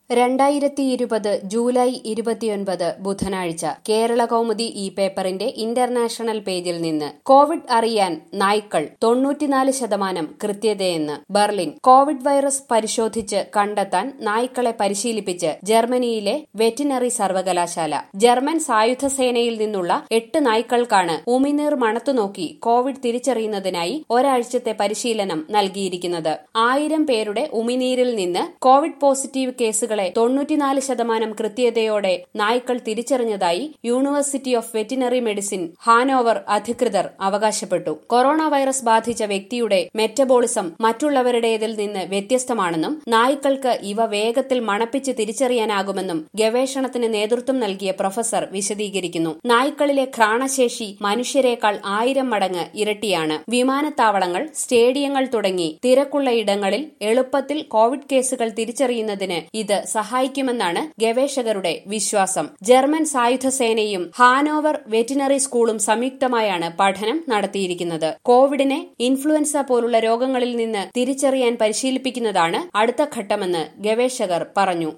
രണ്ടായിരത്തി ഇരുപത് ജൂലൈ ഇരുപത്തിയൊൻപത് ബുധനാഴ്ച കേരള കൗമുദി ഈ പേപ്പറിന്റെ ഇന്റർനാഷണൽ പേജിൽ നിന്ന് കോവിഡ് അറിയാൻ നായ്ക്കൾ തൊണ്ണൂറ്റിനാല് ശതമാനം കൃത്യതയെന്ന് ബർലിൻ കോവിഡ് വൈറസ് പരിശോധിച്ച് കണ്ടെത്താൻ നായ്ക്കളെ പരിശീലിപ്പിച്ച് ജർമ്മനിയിലെ വെറ്റിനറി സർവകലാശാല ജർമ്മൻ സായുധ സേനയിൽ നിന്നുള്ള എട്ട് നായ്ക്കൾക്കാണ് ഉമിനീർ മണത്തുനോക്കി കോവിഡ് തിരിച്ചറിയുന്നതിനായി ഒരാഴ്ചത്തെ പരിശീലനം നൽകിയിരിക്കുന്നത് ആയിരം പേരുടെ ഉമിനീരിൽ നിന്ന് കോവിഡ് പോസിറ്റീവ് കേസുകളെ തൊണ്ണൂറ്റിനാല് ശതമാനം കൃത്യതയോടെ നായ്ക്കൾ തിരിച്ചറിഞ്ഞതായി university of veterinary medicine Hanover അധികൃതർ അവകാശപ്പെട്ടു കൊറോണ വൈറസ് ബാധിച്ച വ്യക്തിയുടെ മെറ്റബോളിസം മറ്റുള്ളവരുടേതിൽ നിന്ന് വ്യത്യസ്തമാണെന്നും നായ്ക്കൾക്ക് ഇവ വേഗത്തിൽ മണപ്പിച്ച് തിരിച്ചറിയാനാകുമെന്നും ഗവേഷണത്തിന് നേതൃത്വം നൽകിയ പ്രൊഫസർ വിശദീകരിക്കുന്നു നായ്ക്കളിലെ ഘ്രാണശേഷി മനുഷ്യരെക്കാൾ ആയിരം മടങ്ങ് ഇരട്ടിയാണ് വിമാനത്താവളങ്ങൾ സ്റ്റേഡിയങ്ങൾ തുടങ്ങി തിരക്കുള്ള ഇടങ്ങളിൽ എളുപ്പത്തിൽ കോവിഡ് കേസുകൾ തിരിച്ചറിയുന്നതിന് ഇത് സഹായിക്കുമെന്നാണ് ഗവേഷകരുടെ വിശ്വാസം ജർമ്മൻ സായുധ സേനയും ഹാനോവർ വെറ്റിനറി സ്കൂളും സംയുക്തമായാണ് പഠനം നടത്തിയിരിക്കുന്നത് കോവിഡിനെ ഇൻഫ്ലുവൻസ പോലുള്ള രോഗങ്ങളിൽ നിന്ന് തിരിച്ചറിയാൻ പരിശീലിപ്പിക്കുന്നതാണ് അടുത്ത ഘട്ടമെന്ന് ഗവേഷകർ പറഞ്ഞു